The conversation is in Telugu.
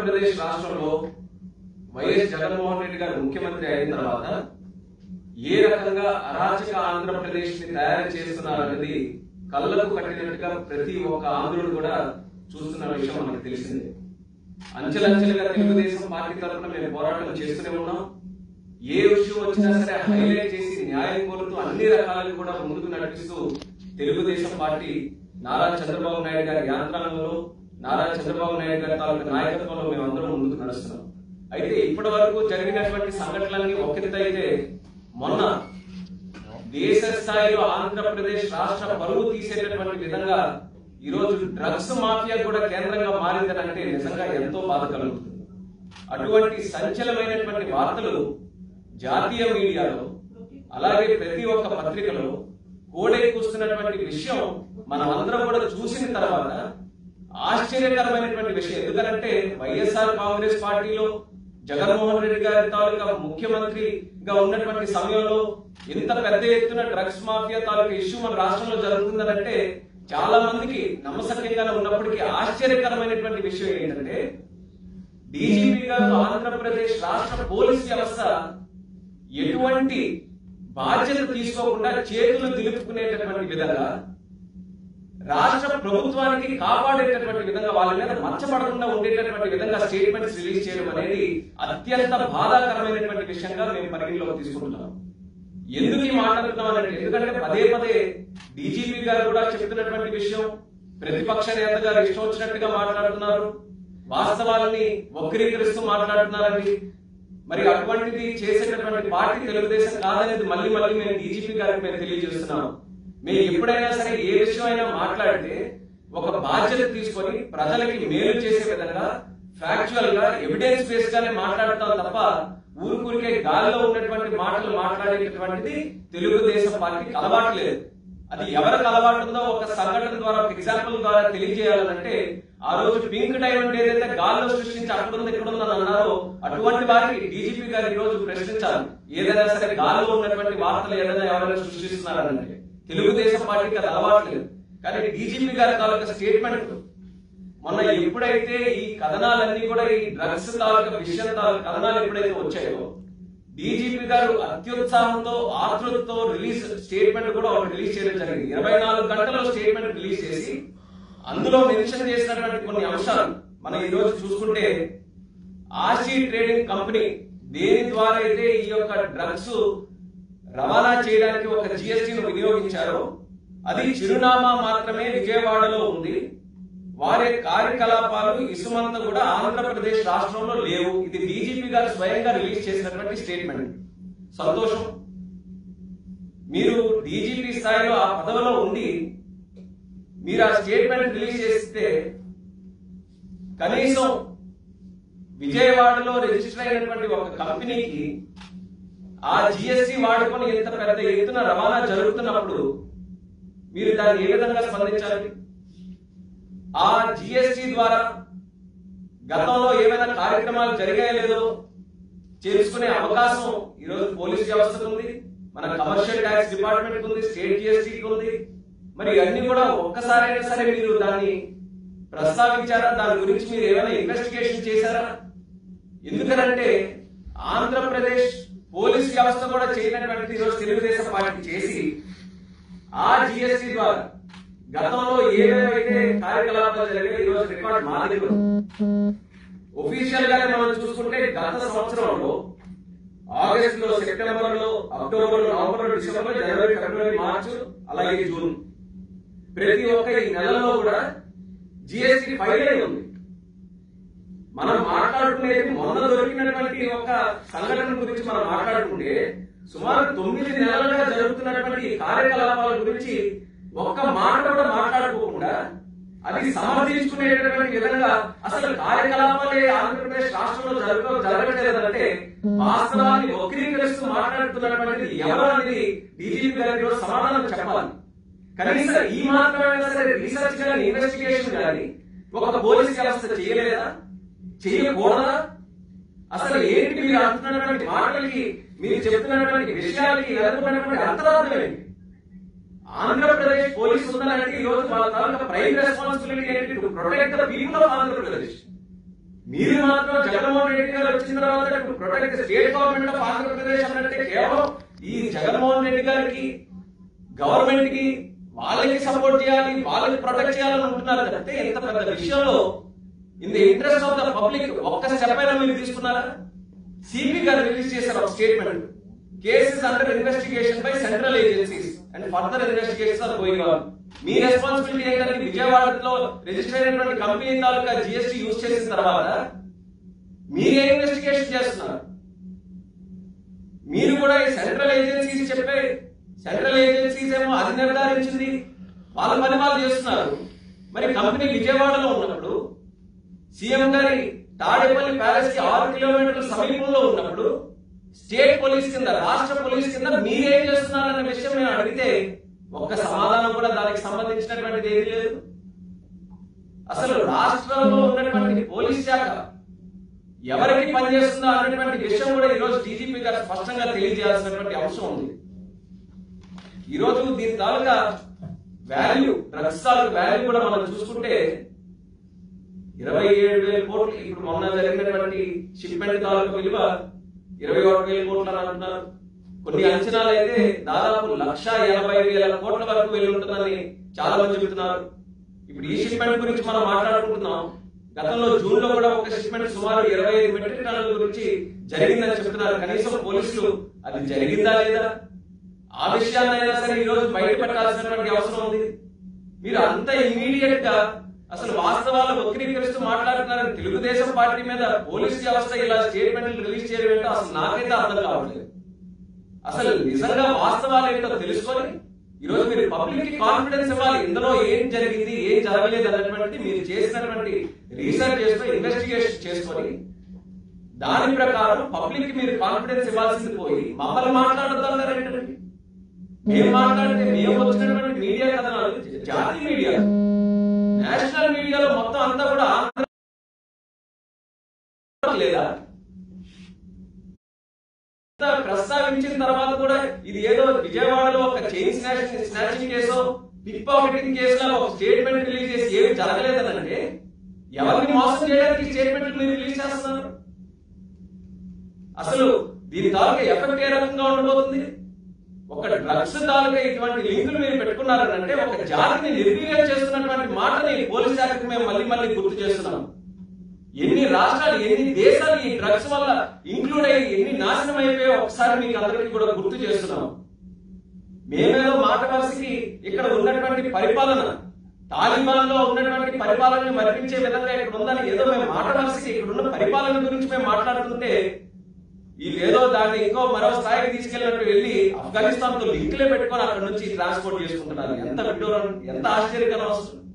ఆంధ్రప్రదేశ్ రాష్ట్రంలో వైఎస్ జగన్మోహన్ రెడ్డి గారు ముఖ్యమంత్రి అయిన తర్వాత ఏ రకంగా అరాచక ఆంధ్రప్రదేశ్ ని తయారు చేస్తున్నారనేది కళ్ళకు కట్టినట్టుగా ప్రతి ఒక్క ఆంధ్రుడు కూడా చూస్తున్న విషయం మనకు తెలిసిందే అంచెలంచెలుగా తెలుగుదేశం పార్టీ తరఫున మేము పోరాటం చేస్తూనే ఉన్నాం ఏ విషయం వచ్చినా సరే హైలైట్ చేసి న్యాయం కోరుతూ అన్ని రకాలుగా కూడా ముందుకు నడిపిస్తూ తెలుగుదేశం పార్టీ నారా చంద్రబాబు నాయుడు గారి యాంత్రాంగంలో నారా చంద్రబాబు నాయుడు గారి తాలూకు నాయకత్వంలో మేమందరం ముందుకు నడుస్తున్నాం అయితే ఇప్పటి వరకు జరిగినటువంటి సంఘటనలన్నీ ఒకెత్త అయితే మొన్న దేశ స్థాయిలో ఆంధ్రప్రదేశ్ రాష్ట్ర పరువు తీసేటటువంటి విధంగా ఈ రోజు డ్రగ్స్ మాఫియా కూడా కేంద్రంగా మారిందనంటే నిజంగా ఎంతో బాధ కలుగుతుంది అటువంటి సంచలమైనటువంటి వార్తలు జాతీయ మీడియాలో అలాగే ప్రతి ఒక్క పత్రికలో కూస్తున్నటువంటి విషయం మనం అందరం కూడా చూసిన తర్వాత ఆశ్చర్యకరమైనటువంటి విషయం ఎందుకంటే వైఎస్ఆర్ కాంగ్రెస్ పార్టీలో జగన్మోహన్ రెడ్డి గారి తాలూకా ముఖ్యమంత్రిగా ఉన్నటువంటి సమయంలో ఇంత పెద్ద ఎత్తున డ్రగ్స్ మాఫియా తాలూకా ఇష్యూ మన రాష్ట్రంలో జరుగుతుందనంటే చాలా మందికి నమ్మసక్యంగానే ఉన్నప్పటికీ ఆశ్చర్యకరమైనటువంటి విషయం ఏంటంటే డీజీపీ గారు ఆంధ్రప్రదేశ్ రాష్ట్ర పోలీస్ వ్యవస్థ ఎటువంటి బాధ్యత తీసుకోకుండా చేతులు దులుపుకునేటటువంటి విధంగా రాష్ట్ర ప్రభుత్వానికి కాపాడేటటువంటి విధంగా వాళ్ళ మీద మచ్చపడకుండా ఉండేటటువంటి విధంగా స్టేట్మెంట్స్ రిలీజ్ చేయడం అనేది అత్యంత బాధాకరమైనటువంటి విషయంగా మేము పరిగణలోకి తీసుకుంటున్నాం ఎందుకు ఈ మాట్లాడుతున్నాం అంటే ఎందుకంటే పదే పదే డీజీపీ గారు కూడా చెప్తున్నటువంటి విషయం ప్రతిపక్ష నేత గారు ఇష్టం వచ్చినట్టుగా మాట్లాడుతున్నారు వాస్తవాలని వక్రీకరిస్తూ మాట్లాడుతున్నారండి మరి అటువంటిది చేసేటటువంటి పార్టీ తెలుగుదేశం కాదనేది మళ్ళీ మళ్ళీ మేము డీజీపీ గారికి మేము తెలియజేస్తున్నాం మేము ఎప్పుడైనా సరే ఏ విషయం అయినా మాట్లాడితే ఒక బాధ్యత తీసుకొని ప్రజలకి మేలు చేసే విధంగా ఫ్యాక్చువల్ గా ఎవిడెన్స్ బేస్ గానే మాట్లాడతాం తప్ప ఊరుకూరికే గాలిలో ఉన్నటువంటి మాటలు మాట్లాడేటటువంటిది తెలుగుదేశం పార్టీకి అలవాట్లేదు అది ఎవరికి అలవాటు ఉందో ఒక సంఘటన ద్వారా ఒక ఎగ్జాంపుల్ ద్వారా తెలియజేయాలంటే ఆ రోజు పింక్ డైమండ్ ఏదైతే గాల్లో సృష్టించి అక్కడ ఉంది ఇక్కడ ఉందని అన్నారో అటువంటి వారికి డీజీపీ గారు ఈ రోజు ప్రశ్నించాలి ఏదైనా సరే గాల్లో ఉన్నటువంటి వార్తలు ఏదైనా ఎవరైనా సృష్టిస్తున్నారంటే తెలుగుదేశం పార్టీకి అది అలవాట్లేదు కానీ డీజీపీ గారి తాలూకా స్టేట్మెంట్ మొన్న ఎప్పుడైతే ఈ కథనాలన్నీ కూడా ఈ డ్రగ్స్ తాలూకా విషయం తాలూకా కథనాలు ఎప్పుడైతే వచ్చాయో డీజీపీ గారు అత్యుత్సాహంతో ఆతృతతో రిలీజ్ స్టేట్మెంట్ కూడా ఒకటి రిలీజ్ చేయడం జరిగింది ఇరవై నాలుగు గంటల్లో స్టేట్మెంట్ రిలీజ్ చేసి అందులో మెన్షన్ చేసినటువంటి కొన్ని అంశాలు మనం ఈ రోజు చూసుకుంటే ఆర్సీ ట్రేడింగ్ కంపెనీ దేని ద్వారా అయితే ఈ యొక్క డ్రగ్స్ రవాణా చేయడానికి ఒక జిఎస్టీని వినియోగించారో అది చిరునామా మాత్రమే విజయవాడలో ఉంది వారి కార్యకలాపాలు ఇసుమంతా కూడా ఆంధ్రప్రదేశ్ రాష్ట్రంలో లేవు ఇది డీజీపీ గారు స్వయంగా రిలీజ్ చేసినటువంటి స్టేట్మెంట్ సంతోషం మీరు డీజీపీ స్థాయిలో ఆ పదవిలో ఉండి మీరు ఆ స్టేట్మెంట్ రిలీజ్ చేస్తే కనీసం విజయవాడలో రిజిస్టర్ అయినటువంటి ఒక కంపెనీకి ఆ జిఎస్టి వాడుకొని ఇంత పెద్ద ఎత్తున రవాణా జరుగుతున్నప్పుడు మీరు దాన్ని ఏ విధంగా స్పందించాలి ఆ జిఎస్టి ద్వారా గతంలో ఏమైనా కార్యక్రమాలు జరిగాయో లేదో చేసుకునే అవకాశం ఈరోజు పోలీస్ వ్యవస్థకు ఉంది మన కమర్షియల్ ట్యాక్స్ డిపార్ట్మెంట్ ఉంది స్టేట్ జిఎస్టీకి ఉంది మరి అన్ని కూడా ఒక్కసారైనా సరే మీరు దాన్ని ప్రస్తావించారా దాని గురించి మీరు ఏమైనా ఇన్వెస్టిగేషన్ చేశారా ఎందుకనంటే ఆంధ్రప్రదేశ్ పోలీస్ వ్యవస్థ కూడా చేయనటువంటి ఈరోజు తెలుగుదేశం పార్టీ చేసి ఆ జిఎస్టి ద్వారా గతంలో ఏవైతే కార్యకలాపాలు జరిగాయో ఈ రోజు రికార్డ్ మా దగ్గర ఒఫీషియల్ గానే మనం చూసుకుంటే గత సంవత్సరంలో ఆగస్ట్ లో సెప్టెంబర్ లో అక్టోబర్ లో నవంబర్ లో డిసెంబర్ లో జనవరి ఫిబ్రవరి మార్చ్ అలాగే జూన్ ప్రతి ఒక్క ఈ నెలలో కూడా జిఎస్టి ఫైల్ అయి ఉంది మనం మాట్లాడుకునేది మొన్న దొరికినటువంటి ఒక సంఘటన గురించి మనం మాట్లాడుకుంటే సుమారు తొమ్మిది నెలలుగా జరుగుతున్నటువంటి ఈ కార్యకలాపాల గురించి ఒక్క మాట కూడా మాట్లాడుకోకుండా అది సమర్థించుకునేటటువంటి విధంగా అసలు కార్యకలాపాలే ఆంధ్రప్రదేశ్ రాష్ట్రంలో జరగ జరగట్లేదంటే వాస్తవాన్ని వక్రీకరిస్తూ మాట్లాడుతున్నటువంటిది ఎవరు అనేది డీజీపీ గారికి ఈరోజు సమాధానం చెప్పాలి కనీసం ఈ మాత్రమైనా సరే రీసెర్చ్ కానీ ఇన్వెస్టిగేషన్ కానీ ఒక పోలీస్ వ్యవస్థ చేయలేదా చేయకూడదా అసలు ఏంటి మీరు అంటున్నటువంటి మాటలకి మీరు చెప్తున్నటువంటి విషయాలకి వెళ్తున్నటువంటి అంతరార్థం ఏంటి ఆంధ్రప్రదేశ్ పోలీసు ఉందంటే ఈ రోజు వాళ్ళ తాలూకా ప్రైమ్ రెస్పాన్సిబిలిటీ ఏంటి to protect the people of Andhra Pradesh మీరు మాత్రం జగన్మోహన్ రెడ్డి గారు వచ్చిన తర్వాత protect state government of Andhra Pradesh అన్నట్టే కేవలం ఈ జగన్మోహన్ రెడ్డి గారికి గవర్నమెంట్ కి వాళ్ళకి సపోర్ట్ చేయాలి వాళ్ళకి ప్రొటెక్ట్ చేయాలని ఉంటున్నారు తప్పితే ఇంత పెద్ద విషయంలో in the interest of the public ఒక్క స్టెప్ అయినా మీరు తీసుకున్నారా సిపి గారు రిలీజ్ చేశారు ఒక statement cases under investigation by central agencies and further investigation are going on మీ రెస్పాన్సిబిలిటీ ఏంటంటే విజయవాడలో రిజిస్టర్ అయినటువంటి కంపెనీ తాలూకా జిఎస్టీ యూజ్ చేసిన తర్వాత మీరే ఇన్వెస్టిగేషన్ చేస్తున్నారు మీరు కూడా ఈ సెంట్రల్ ఏజెన్సీస్ చెప్పే సెంట్రల్ ఏజెన్సీస్ ఏమో అది నిర్ధారించింది వాళ్ళ పని వాళ్ళు చేస్తున్నారు మరి కంపెనీ విజయవాడలో ఉన్నప్పుడు సీఎం గారి తాడేపల్లి ప్యాలెస్ కి ఆరు కిలోమీటర్ల సమీపంలో ఉన్నప్పుడు స్టేట్ పోలీస్ కింద రాష్ట్ర పోలీస్ కింద మీరేం చేస్తున్నారన్న విషయం మేము అడిగితే ఒక్క సమాధానం కూడా దానికి సంబంధించినటువంటిది ఏది లేదు అసలు రాష్ట్రంలో ఉన్నటువంటి పోలీస్ శాఖ ఎవరికి పనిచేస్తుందో అన్నటువంటి విషయం కూడా ఈ రోజు డీజీపీ గారు స్పష్టంగా తెలియజేయాల్సినటువంటి అంశం ఉంది ఈ రోజు దీని తాలూకా వాల్యూ డ్రగ్స్ తాలూకా వాల్యూ కూడా మనం చూసుకుంటే ఇరవై ఏడు వేల కోట్లు ఇప్పుడు మొన్న జరిగినటువంటి షిప్మెంట్ తాలూకా విలువ ఇరవై ఒకటి వేల కోట్లు అని అంటున్నారు కొన్ని అంచనాలు అయితే దాదాపు లక్ష ఎనభై వేల కోట్ల వరకు వెళ్ళి ఉంటుందని చాలా మంది చెబుతున్నారు ఇప్పుడు ఈ షిప్మెంట్ గురించి మనం మాట్లాడుకుంటున్నాం గతంలో జూన్ లో కూడా ఒక షిప్మెంట్ సుమారు ఇరవై ఐదు మెట్రిక్ టన్నుల గురించి జరిగిందని చెప్తున్నారు కనీసం పోలీసులు అది జరిగిందా లేదా ఆ విషయాన్నైనా సరే ఈ రోజు బయట పెట్టాల్సినటువంటి అవసరం ఉంది మీరు అంత ఇమీడియట్ గా అసలు వాస్తవాలు వక్రీకరిస్తూ మాట్లాడుతున్నారని తెలుగుదేశం పార్టీ మీద పోలీస్ వ్యవస్థ ఇలా స్టేట్మెంట్లు రిలీజ్ చేయడం ఏంటో అసలు నాకైతే అర్థం కావట్లేదు అసలు నిజంగా వాస్తవాలు ఏంటో తెలుసుకొని ఈ రోజు మీరు పబ్లిక్ కి కాన్ఫిడెన్స్ ఇవ్వాలి ఇందులో ఏం జరిగింది ఏం జరగలేదు అన్నటువంటి మీరు చేసినటువంటి రీసెర్చ్ చేసుకొని ఇన్వెస్టిగేషన్ చేసుకొని దాని ప్రకారం పబ్లిక్ కి మీరు కాన్ఫిడెన్స్ ఇవ్వాల్సింది పోయి మమ్మల్ని మాట్లాడుతున్నారంటే మేము మాట్లాడితే మేము వచ్చినటువంటి మీడియా కథనాలు జాతీయ మీడియా నేషనల్ మీడియాలో మొత్తం అంతా కూడా ఆంధ్ర లేదా ఇంత ప్రస్తావించిన తర్వాత కూడా ఇది ఏదో విజయవాడలో ఒక chain snatching snatching case pickpocketing కేసులో ఒక స్టేట్మెంట్ రిలీజ్ చేసి ఏమి జరగలేదని అంటే ఎవరిని మోసం చేయడానికి స్టేట్మెంట్ మీరు రిలీజ్ చేస్తున్నారు అసలు దీని తాలూకా ఎఫెక్ట్ ఏ రకంగా ఉండబోతుంది ఒక డ్రగ్స్ తాలూకా ఇటువంటి లింకులు మీరు పెట్టుకున్నారని అంటే ఒక జాతిని నిర్వీర్యం చేస్తున్నటువంటి మాటని పోలీస్ శాఖకు మేము మళ్ళీ మళ్ళీ గుర్తు చేస్తున్నాం ఎన్ని రాష్ట్రాలు ఎన్ని దేశాలు ఈ డ్రగ్స్ వల్ల ఇంక్లూడ్ అయ్యి ఎన్ని నాశనం అయిపోయాయో ఒకసారి మీకు అందరికీ కూడా గుర్తు చేస్తున్నాం మేమేదో మాట వరుసకి ఇక్కడ ఉన్నటువంటి పరిపాలన తాలిబాన్ లో ఉన్నటువంటి పరిపాలనని మరిపించే విధంగా ఇక్కడ ఉందని ఏదో మేము మాట వరుసకి ఇక్కడ ఉన్న పరిపాలన గురించి మేము మాట్లాడుతుంటే వీళ్ళేదో దాన్ని ఇంకో మరో స్థాయికి తీసుకెళ్ళినట్టు వెళ్ళి ఆఫ్ఘనిస్తాన్ తో లింకులే పెట్టుకొని అక్కడ నుంచి ట్రాన్స్పోర్ట్ చేసుకుంటున్నారు ఎంత విడ్డూరం ఎంత ఆశ్చర్యకరం వస్తుంది